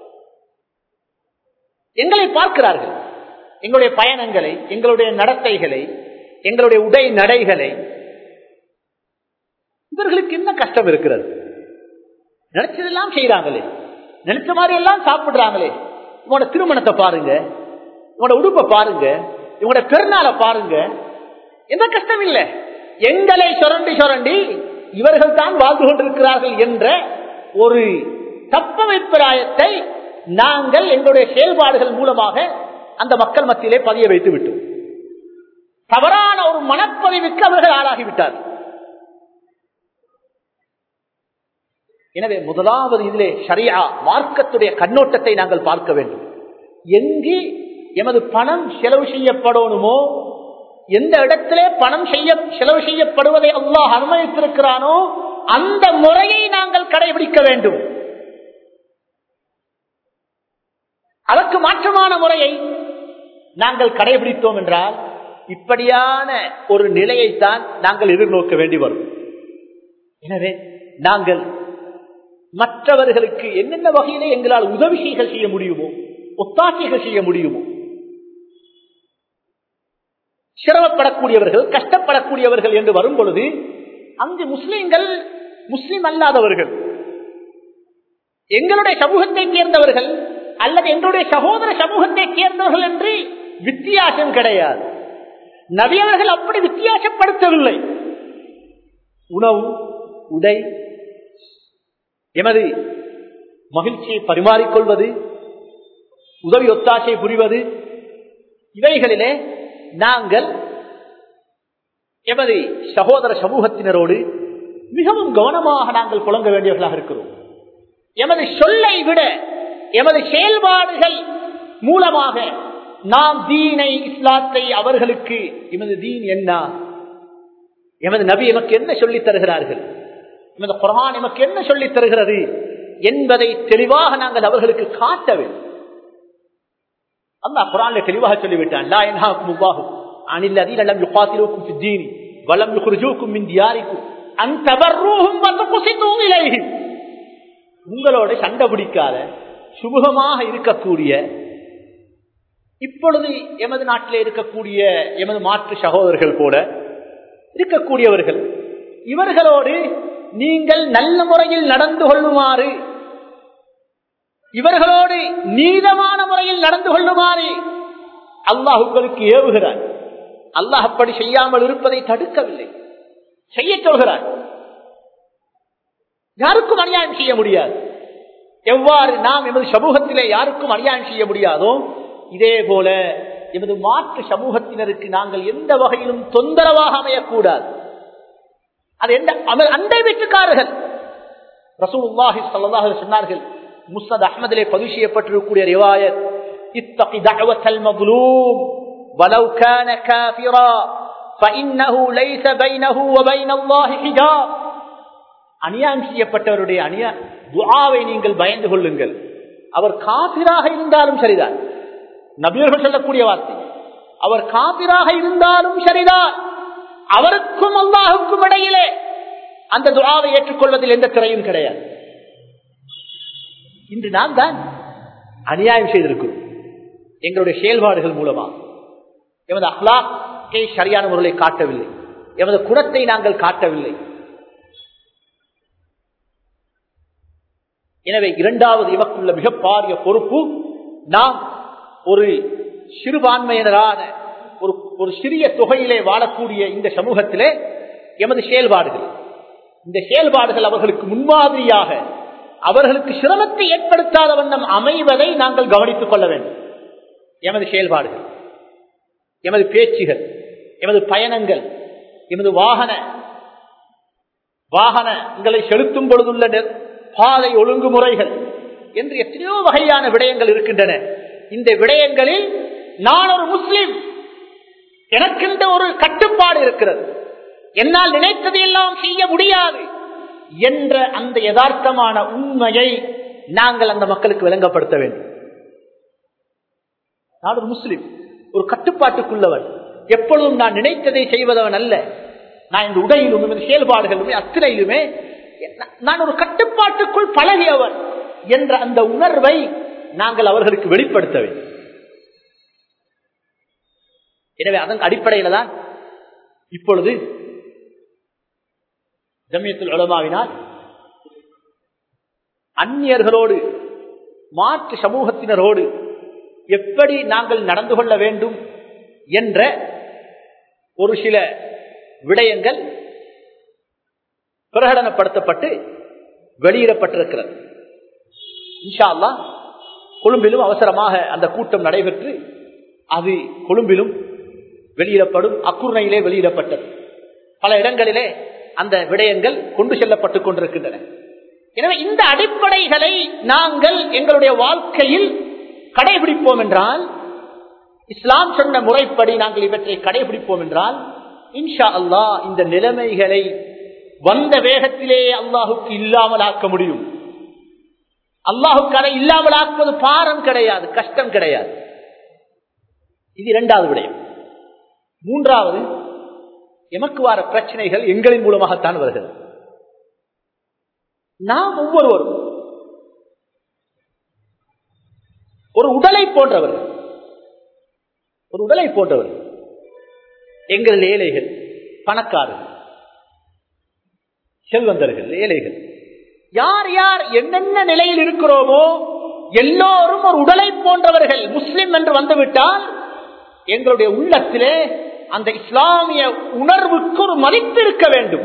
எங்களை பார்க்கிறார்கள் எங்களுடைய பயணங்களை எங்களுடைய நடத்தைகளை எங்களுடைய உடை நடைகளை இவர்களுக்கு என்ன கஷ்டம் இருக்கிறது நினைச்சதெல்லாம் செய்யறாங்களே நினைச்ச மாதிரி எல்லாம் சாப்பிடுறாங்களே இவனோட திருமணத்தை பாருங்க இவனோட உடுப்பை பாருங்க இவனோட பெருநாளை பாருங்க எந்த கஷ்டம் இல்லை எங்களை சுரண்டி சுரண்டி இவர்கள் தான் வாழ்ந்து கொண்டிருக்கிறார்கள் என்ற ஒரு தப்பமைப்பிராயத்தை நாங்கள் எங்களுடைய செயல்பாடுகள் மூலமாக அந்த மக்கள் மத்தியிலே பதிய வைத்து விட்டோம் தவறான ஒரு மனப்பதிவுக்கு அவர்கள் ஆளாகிவிட்டார்கள் எனவே முதலாவது இதிலே சரியா மார்க்கத்துடைய கண்ணோட்டத்தை நாங்கள் பார்க்க வேண்டும் எங்கே எமது பணம் செலவு செய்யப்படணுமோ எந்த இடத்திலே பணம் செய்ய செலவு செய்யப்படுவதை அல்லாஹ் அனுமதித்திருக்கிறானோ அந்த முறையை நாங்கள் கடைபிடிக்க வேண்டும் அதற்கு மாற்றமான முறையை நாங்கள் கடைபிடித்தோம் என்றால் இப்படியான ஒரு நிலையைத்தான் நாங்கள் எதிர்நோக்க வேண்டி வரும் எனவே நாங்கள் மற்றவர்களுக்கு என்னென்ன வகையிலே எங்களால் உதவிகள் செய்ய முடியுமோ ஒத்தாசைகள் செய்ய முடியுமோ சிரமப்படக்கூடியவர்கள் கஷ்டப்படக்கூடியவர்கள் என்று வரும் பொழுது அங்கு முஸ்லிம்கள் முஸ்லிம் அல்லாதவர்கள் எங்களுடைய சமூகத்தை சேர்ந்தவர்கள் அல்லது எங்களுடைய சகோதர சமூகத்தை சேர்ந்தவர்கள் என்று வித்தியாசம் கிடையாது நபியவர்கள் அப்படி வித்தியாசப்படுத்தவில்லை உணவு உடை எமது மகிழ்ச்சியை பரிமாறிக்கொள்வது உதவி ஒத்தாசை புரிவது இவைகளிலே நாங்கள் எமது சகோதர சமூகத்தினரோடு மிகவும் கவனமாக நாங்கள் புழங்க வேண்டியவர்களாக இருக்கிறோம் எமது சொல்லை விட எமது செயல்பாடுகள் மூலமாக நாம் தீனை இஸ்லாத்தை அவர்களுக்கு எமது தீன் என்ன எமது நபி எமக்கு என்ன சொல்லித் தருகிறார்கள் எமது குரான் எமக்கு என்ன சொல்லித் தருகிறது என்பதை தெளிவாக நாங்கள் அவர்களுக்கு காட்ட வேண்டும் அல்லாஹ் குரான்ல தெளிவாக சொல்லிவிட்டான் லா யன்ஹாக்கும் அல்லாஹு அனில் லதீன லம் யுகாத்திலூக்கும் ஃபித் தீனி வலம் யுக்ரிஜூக்கும் மின் தியாரிக்கும் அன் தபர்ரூஹும் வ துக்ஸிது இலைஹிம் உங்களோட சண்டை பிடிக்காத சுமூகமாக இருக்கக்கூடிய இப்பொழுது எமது நாட்டில் இருக்கக்கூடிய எமது மாற்று சகோதரர்கள் போல இருக்கக்கூடியவர்கள் இவர்களோடு நீங்கள் நல்ல முறையில் நடந்து கொள்ளுமாறு இவர்களோடு நீதமான முறையில் நடந்து கொள்ளுமாறு அல்லாஹ் உங்களுக்கு ஏவுகிறார் அல்லாஹ் அப்படி செய்யாமல் இருப்பதை தடுக்கவில்லை செய்ய சொல்கிறார் யாருக்கும் அநியாயம் செய்ய முடியாது எவ்வாறு நாம் எமது சமூகத்திலே யாருக்கும் அநியாயம் செய்ய முடியாதோ இதே போல எமது மாற்று சமூகத்தினருக்கு நாங்கள் எந்த வகையிலும் தொந்தரவாக அமையக்கூடாது அது எந்த அந்த வீட்டுக்காரர்கள் ரசூலுல்லாஹி ஸல்லல்லாஹு அலைஹி சொன்னார்கள் முஸ்னத் அஹ்மதிலே பதிவு செய்யப்பட்டிருக்கக்கூடிய ரிவாயத் இத்தகி தஅவத்தல் மظلوم ولو كان كافرا فانه ليس بينه وبين الله حجاب அநியாயம் செய்யப்பட்டவருடைய அநியா துஆவை நீங்கள் பயந்து கொள்ளுங்கள் அவர் காபிராக இருந்தாலும் சரிதான் நபியர்கள் சொல்லக்கூடிய வார்த்தை அவர் காபிராக இருந்தாலும் சரிதான் அவருக்கும் அல்லாஹுக்கும் இடையிலே அந்த துவாவை ஏற்றுக்கொள்வதில் எந்த திரையும் கிடையாது இன்று நாம் தான் அநியாயம் செய்திருக்கிறோம் எங்களுடைய செயல்பாடுகள் மூலமாக எமது அஹ்லாக்கை சரியான முறையில் காட்டவில்லை எமது குணத்தை நாங்கள் காட்டவில்லை எனவே இரண்டாவது இவக்குள்ள மிக பாரிய பொறுப்பு நாம் ஒரு சிறுபான்மையினரான ஒரு ஒரு சிறிய தொகையிலே வாழக்கூடிய இந்த சமூகத்திலே எமது செயல்பாடுகள் இந்த செயல்பாடுகள் அவர்களுக்கு முன்மாதிரியாக அவர்களுக்கு சிரமத்தை ஏற்படுத்தாத வண்ணம் அமைவதை நாங்கள் கவனித்துக் கொள்ள வேண்டும் எமது செயல்பாடுகள் எமது பேச்சுகள் எமது பயணங்கள் எமது வாகன வாகனங்களை செலுத்தும் பொழுதுள்ள பாதை ஒழுங்குமுறைகள் என்று எத்தனையோ வகையான விடயங்கள் இருக்கின்றன இந்த விடயங்களில் நான் ஒரு முஸ்லிம் எனக்கென்ற ஒரு கட்டுப்பாடு இருக்கிறது என்னால் நினைத்ததையெல்லாம் செய்ய முடியாது என்ற அந்த யதார்த்தமான உண்மையை நாங்கள் அந்த மக்களுக்கு விளங்கப்படுத்த வேண்டும் நான் ஒரு முஸ்லிம் ஒரு கட்டுப்பாட்டுக்குள்ளவன் எப்பொழுதும் நான் நினைத்ததை செய்வதவன் அல்ல நான் இந்த உடையிலும் இந்த செயல்பாடுகளுமே அத்தனையிலுமே நான் ஒரு கட்டுப்பாட்டுக்குள் பழகியவன் என்ற அந்த உணர்வை நாங்கள் அவர்களுக்கு வெளிப்படுத்த வேண்டும் எனவே அதன் அடிப்படையில தான் இப்பொழுது ஜமியத்தில் உலமாவினால் அந்நியர்களோடு மாற்று சமூகத்தினரோடு எப்படி நாங்கள் நடந்து கொள்ள வேண்டும் என்ற ஒரு சில விடயங்கள் பிரகடனப்படுத்தப்பட்டு வெளியிடப்பட்டிருக்கிறது இன்ஷா அல்லா கொழும்பிலும் அவசரமாக அந்த கூட்டம் நடைபெற்று அது கொழும்பிலும் வெளியிடப்படும் அக்குர்ணையிலே வெளியிடப்பட்டது பல இடங்களிலே அந்த விடயங்கள் கொண்டு செல்லப்பட்டுக் கொண்டிருக்கின்றன எனவே இந்த அடிப்படைகளை நாங்கள் எங்களுடைய வாழ்க்கையில் கடைபிடிப்போம் என்றால் இஸ்லாம் சொன்ன முறைப்படி நாங்கள் இவற்றை கடைபிடிப்போம் என்றால் இன்ஷா அல்லாஹ் இந்த நிலைமைகளை வந்த வேகத்திலே அல்லாஹுக்கு இல்லாமல் ஆக்க முடியும் அல்லாஹுக்கு அதை இல்லாமல் ஆக்குவது பாரம் கிடையாது கஷ்டம் கிடையாது இது இரண்டாவது விடயம் மூன்றாவது எமக்கு வர பிரச்சனைகள் எங்களின் மூலமாகத்தான் வருகிறது நாம் ஒவ்வொருவரும் ஒரு உடலை போன்றவர்கள் ஒரு உடலை போன்றவர்கள் எங்கள் ஏழைகள் பணக்காரர்கள் செல்வந்தர்கள் ஏழைகள் யார் யார் என்னென்ன நிலையில் இருக்கிறோமோ எல்லோரும் ஒரு உடலை போன்றவர்கள் முஸ்லிம் என்று வந்துவிட்டால் எங்களுடைய உள்ளத்திலே அந்த இஸ்லாமிய உணர்வுக்கு ஒரு மதிப்பு இருக்க வேண்டும்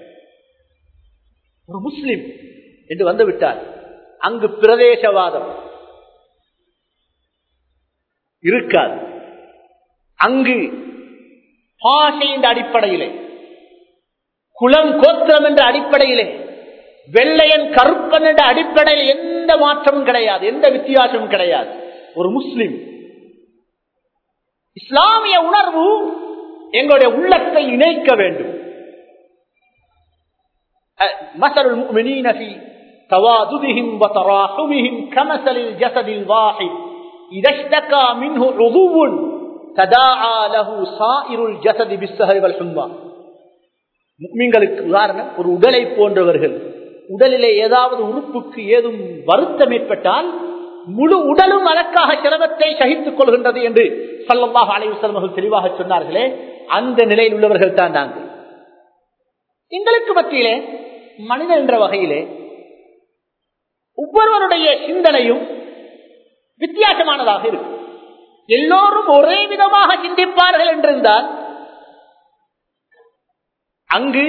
ஒரு முஸ்லிம் என்று வந்துவிட்டார் அங்கு பிரதேசவாதம் இருக்காது அங்கு பாஷையின் அடிப்படையிலே குலம் கோத்திரம் என்ற அடிப்படையிலே வெள்ளையன் கருப்பன் என்ற அடிப்படையில் எந்த மாற்றமும் கிடையாது எந்த வித்தியாசமும் கிடையாது ஒரு முஸ்லிம் இஸ்லாமிய உணர்வு எங்களுடைய உள்ளத்தை இணைக்க வேண்டும் مثل المؤمنين في تواددهم وتراحمهم كمثل الجسد الواحد إذا اشتكى منه عضو تداعى له سائر الجسد بالسهر والحمى முக்மீன்களுக்கு உதாரணம் ஒரு உடலை போன்றவர்கள் உடலிலே ஏதாவது உறுப்புக்கு ஏதும் வருத்தம் ஏற்பட்டால் முழு உடலும் அதற்காக சிரமத்தை சகித்துக் கொள்கின்றது என்று சல்லல்லாஹ் அலைவசல்மர்கள் தெளிவாக சொன்னார்களே அந்த நிலையில் உள்ளவர்கள் தான் நாங்கள் எங்களுக்கு மத்தியிலே மனிதன் என்ற வகையிலே ஒவ்வொருவருடைய சிந்தனையும் வித்தியாசமானதாக இருக்கும் எல்லோரும் ஒரே விதமாக சிந்திப்பார்கள் என்றிருந்தால் அங்கு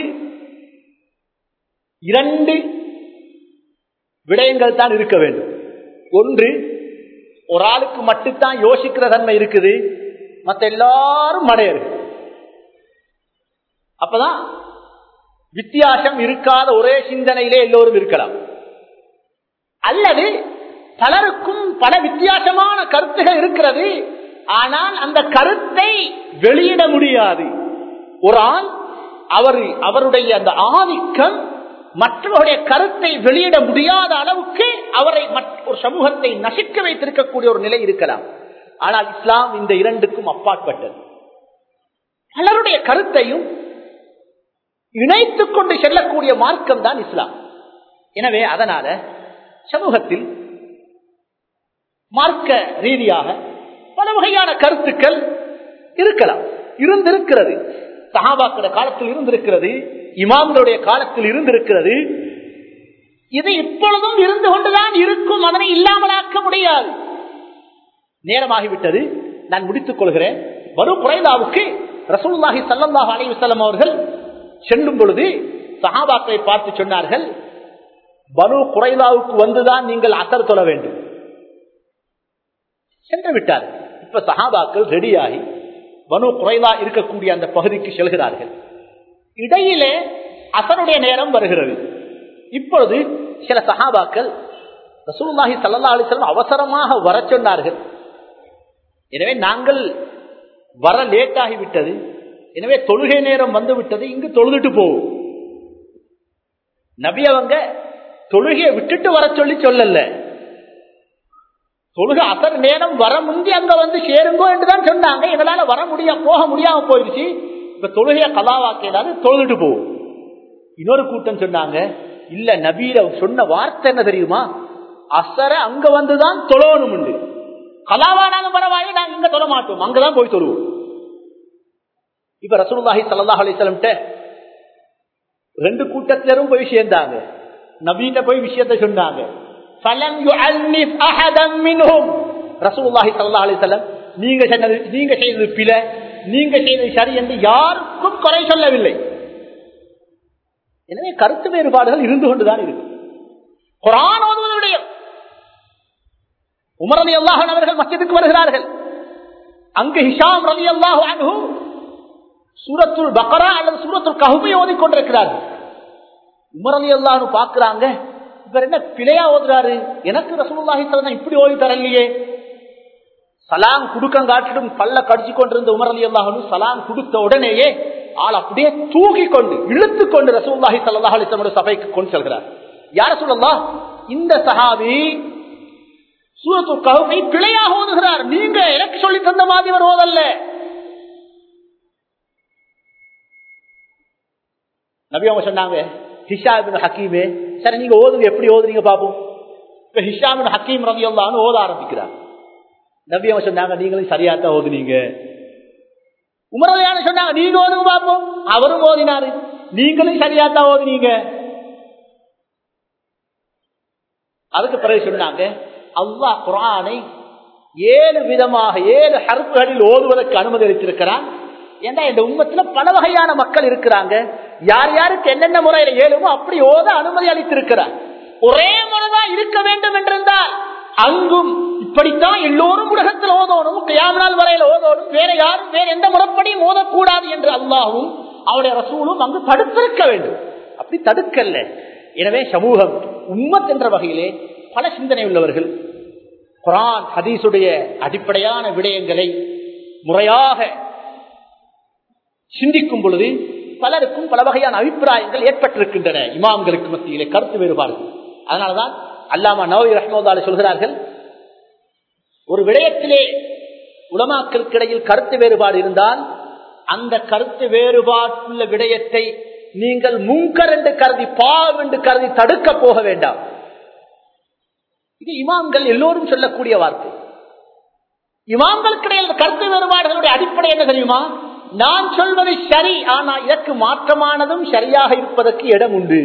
இரண்டு விடயங்கள் தான் இருக்க வேண்டும் ஒன்று ஒரு ஆளுக்கு மட்டும்தான் யோசிக்கிற தன்மை இருக்குது மற்ற எல்லாரும் மடையர்கள் அப்பதான் வித்தியாசம் இருக்காத ஒரே சிந்தனையிலே எல்லோரும் இருக்கலாம் அல்லது பலருக்கும் பல வித்தியாசமான கருத்துகள் இருக்கிறது ஆனால் அந்த கருத்தை வெளியிட முடியாது ஒரு ஆள் அவர் அவருடைய அந்த ஆதிக்கம் மற்றவருடைய கருத்தை வெளியிட முடியாத அளவுக்கு அவரை ஒரு சமூகத்தை நசிக்க வைத்திருக்கக்கூடிய ஒரு நிலை இருக்கலாம் ஆனால் இஸ்லாம் இந்த இரண்டுக்கும் அப்பாற்பட்டது பலருடைய கருத்தையும் இணைத்துக் கொண்டு செல்லக்கூடிய மார்க்கம் தான் இஸ்லாம் எனவே அதனால சமூகத்தில் மார்க்க ரீதியாக பல வகையான கருத்துக்கள் இருக்கலாம் இருந்திருக்கிறது சஹாபாக்கிற காலத்தில் இருந்திருக்கிறது இமாம்களுடைய காலத்தில் இருந்திருக்கிறது இது இப்பொழுதும் இருந்து கொண்டுதான் இருக்கும் அதனை இல்லாமலாக்க முடியாது நேரமாகிவிட்டது நான் முடித்துக் கொள்கிறேன் வரு குறைதாவுக்கு ரசூல்லாஹி சல்லாஹ் அலைவசல்லம் அவர்கள் செல்லும் பொழுது சஹாபாக்களை பார்த்து சொன்னார்கள் பனு குறைதாவுக்கு வந்துதான் நீங்கள் அசர் தொழ வேண்டும் சென்று விட்டார் இப்ப சஹாபாக்கள் ரெடியாகி பனு குறைதா இருக்கக்கூடிய அந்த பகுதிக்கு செல்கிறார்கள் இடையிலே அசருடைய நேரம் வருகிறது இப்பொழுது சில சஹாபாக்கள் ரசூல்லாஹி சல்லா அலிஸ்லாம் அவசரமாக வர சொன்னார்கள் எனவே நாங்கள் வர லேட் ஆகிவிட்டது எனவே தொழுகை நேரம் வந்து விட்டது இங்கு தொழுதுட்டு போவோம் நபி அவங்க தொழுகையை விட்டுட்டு வர சொல்லி சொல்லல தொழுகை அசர் நேரம் வர முந்தி அங்க வந்து சேருங்கோ என்றுதான் சொன்னாங்க எங்களால வர முடியாம போக முடியாம போயிடுச்சு இப்ப தொழுகைய கலாவாக்கிறாரு தொழுதுட்டு போவோம் இன்னொரு கூட்டம் சொன்னாங்க இல்ல நபீர சொன்ன வார்த்தை என்ன தெரியுமா அசர அங்க வந்துதான் தொழணும் உண்டு கலாவானாலும் பரவாயில்ல நாங்க இங்க தொழ மாட்டோம் அங்கதான் போய் தொழுவோம் இப்ப ரசூலுல்லாஹி ஸல்லல்லாஹு அலைஹி வஸல்லம் ரெண்டு கூட்டத்திலரும் போய் சேர்ந்தாங்க நபீன போய் விஷயத்தை சொன்னாங்க ஃபலம் யுஅன்னிஸ் அஹதம் மின்ஹும் ரசூலுல்லாஹி ஸல்லல்லாஹு அலைஹி வஸல்லம் நீங்க சொன்னது நீங்க செய்தது பிழை நீங்க செய்தது சரி என்று யாருக்கும் குறை சொல்லவில்லை எனவே கருத்து வேறுபாடுகள் இருந்து கொண்டுதான் இருக்கு குரான் ஓதுவதுடைய உமர் அலி அல்லாஹன் அவர்கள் மஸ்ஜிதுக்கு வருகிறார்கள் அங்கு ஹிஷாம் ரலி அல்லாஹு அன்ஹு சூரத்துல் பக்கரா அல்லது சூரத்துல் கஹுமை ஓதிக்கொண்டிருக்கிறார்கள் உமர் அலி அல்லாஹு பாக்குறாங்க இவர் என்ன பிழையா ஓதுறாரு எனக்கு ரசூலுல்லாஹி ஸல்லல்லாஹு இப்படி ஓதி தரலையே சலாம் குடுக்கங்காட்டிடும் பல்ல கடிச்சு கொண்டிருந்த உமர் அலி அல்லாஹு சலாம் கொடுத்த உடனேயே ஆள் அப்படியே தூக்கி கொண்டு இழுத்து கொண்டு ரசூல்லாஹி சல்லாஹ் அலிஸ்லமுடைய சபைக்கு கொண்டு செல்கிறார் யார சொல்லலாம் இந்த சஹாபி சூரத்து கவுமை பிழையாக ஓதுகிறார் நீங்க எனக்கு சொல்லி தந்த மாதிரி அவர் ஓதல்ல நபி அவங்க சொன்னாங்க ஹிஷாபின் ஹக்கீமே சரி நீங்க ஓதுங்க எப்படி ஓதுறீங்க பாப்போம் இப்ப ஹிஷாபின் ஹக்கீம் ரவி அல்லான்னு ஓத ஆரம்பிக்கிறார் நபி அவங்க சொன்னாங்க நீங்களும் சரியாத்தான் ஓதுனீங்க உமரவையான சொன்னாங்க நீங்க ஓதுங்க பார்ப்போம் அவரும் ஓதினாரு நீங்களும் சரியாத்தான் ஓதுனீங்க அதுக்கு பிறகு சொன்னாங்க அல்லாஹ் குரானை ஏழு விதமாக ஏழு ஹர்ப்புகளில் ஓதுவதற்கு அனுமதி அளித்திருக்கிறான் ஏன்னா இந்த உம்மத்துல பல வகையான மக்கள் இருக்கிறாங்க யார் யாருக்கு என்னென்ன முறையில ஏழுமோ அப்படி ஓத அனுமதி அளித்திருக்கிறார் ஒரே முறைதான் இருக்க வேண்டும் என்றிருந்தால் அங்கும் இப்படித்தான் எல்லோரும் உலகத்தில் ஓதணும் கியாமனால் வரையில ஓதணும் வேற யாரும் வேற எந்த முறைப்படியும் ஓதக்கூடாது என்று அல்லாவும் அவருடைய ரசூலும் அங்கு தடுத்திருக்க வேண்டும் அப்படி தடுக்கல்ல எனவே சமூகம் உம்மத் என்ற வகையிலே பல சிந்தனை உள்ளவர்கள் குரான் ஹதீசுடைய அடிப்படையான விடயங்களை முறையாக சிந்திக்கும் பொழுது பலருக்கும் பல வகையான அபிப்பிராயங்கள் ஏற்பட்டிருக்கின்றன இமாம்களுக்கு மத்தியிலே கருத்து வேறுபாடுகள் அதனாலதான் அல்லாமா நவவி ரஹ்மோதால சொல்கிறார்கள் ஒரு விடயத்திலே உலமாக்களுக்கு இடையில் கருத்து வேறுபாடு இருந்தால் அந்த கருத்து வேறுபாட்டுள்ள விடயத்தை நீங்கள் முன்கர் என்று கருதி பாவம் என்று கருதி தடுக்க போக வேண்டாம் இது இமாம்கள் எல்லோரும் சொல்லக்கூடிய வார்த்தை இமாம்களுக்கு இடையில் கருத்து வேறுபாடுகளுடைய அடிப்படை என்ன தெரியுமா நான் சொல்வது சரி ஆனா இதற்கு மாற்றமானதும் சரியாக இருப்பதற்கு இடம் உண்டு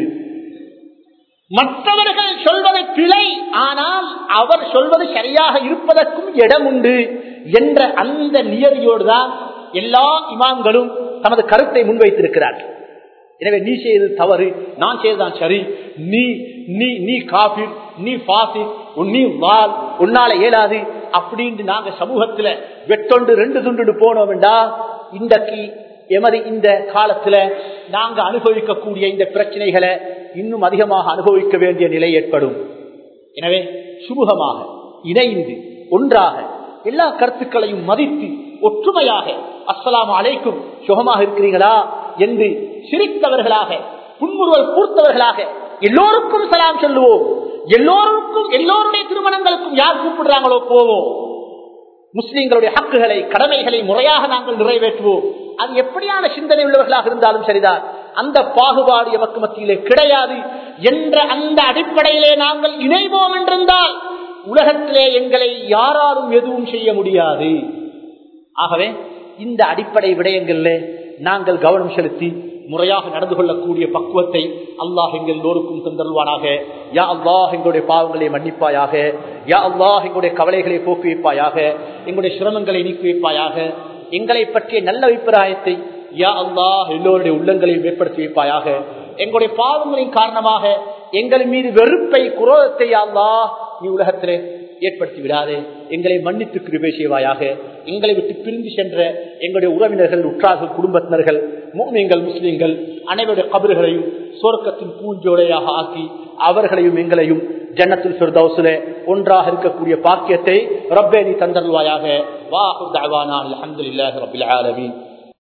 மற்றவர்கள் சொல்வது பிழை ஆனால் அவர் சொல்வது சரியாக இருப்பதற்கும் இடம் உண்டு என்ற அந்த நியதியோடு தான் எல்லா இமாம்களும் தமது கருத்தை முன்வைத்திருக்கிறார்கள் எனவே நீ செய்தது தவறு நான் செய்ததான் சரி நீ நீ நீ காபி நீ பாசி நீ வால் உன்னால இயலாது அப்படின்னு நாங்க சமூகத்துல வெட்டொண்டு ரெண்டு துண்டு போனோம் என்றா இன்றைக்கு எமது இந்த காலத்துல நாங்க அனுபவிக்கக்கூடிய இந்த பிரச்சனைகளை இன்னும் அதிகமாக அனுபவிக்க வேண்டிய நிலை ஏற்படும் எனவே சுமூகமாக இணைந்து ஒன்றாக எல்லா கருத்துக்களையும் மதித்து ஒற்றுமையாக அஸ்லாம் அலைக்கும் சுகமாக இருக்கிறீங்களா என்று சிரித்தவர்களாக புன்முறுவல் பூர்த்தவர்களாக எல்லோருக்கும் சலாம் சொல்லுவோம் எல்லோருக்கும் எல்லோருடைய திருமணங்களுக்கும் யார் கூப்பிடுறாங்களோ போவோம் முஸ்லிம்களுடைய ஹக்குகளை கடமைகளை முறையாக நாங்கள் நிறைவேற்றுவோம் அது எப்படியான சிந்தனை உள்ளவர்களாக இருந்தாலும் சரிதான் அந்த பாகுபாடு எமக்கு மத்தியிலே கிடையாது என்ற அந்த அடிப்படையிலே நாங்கள் இணைவோம் என்றிருந்தால் உலகத்திலே எங்களை யாராலும் எதுவும் செய்ய முடியாது ஆகவே இந்த அடிப்படை விடயங்கள்ல நாங்கள் கவனம் செலுத்தி முறையாக நடந்து கொள்ளக்கூடிய பக்குவத்தை அல்லாஹ் எங்கள் எல்லோருக்கும் தந்தல்வானாக யா அல்லாஹ் எங்களுடைய பாவங்களை மன்னிப்பாயாக யா அல்லாஹ் எங்களுடைய கவலைகளை போக்கி வைப்பாயாக எங்களுடைய சிரமங்களை நீக்கி வைப்பாயாக எங்களை பற்றிய நல்ல அபிப்பிராயத்தை யா அல்லாஹ் எல்லோருடைய உள்ளங்களையும் ஏற்படுத்தி வைப்பாயாக எங்களுடைய பாவங்களின் காரணமாக எங்கள் மீது வெறுப்பை குரோதத்தை அல்லாஹ் நீ உலகத்திலே ஏற்படுத்தி விடாதே எங்களை மன்னித்து கிருபை செய்வாயாக எங்களை விட்டு பிரிந்து சென்ற எங்களுடைய உறவினர்கள் உற்றார்கள் குடும்பத்தினர்கள் மூமியங்கள் முஸ்லீம்கள் அனைவருடைய கபறுகளையும் சொர்க்கத்தின் பூஞ்சோடையாக ஆக்கி அவர்களையும் எங்களையும் ஜன்னத்தில் சொர்தவுசுல ஒன்றாக இருக்கக்கூடிய பாக்கியத்தை ரப்பே நீ தந்தருவாயாக வாஹு தவானா அலமதுல்லாஹி ரபில் ஆலமீன்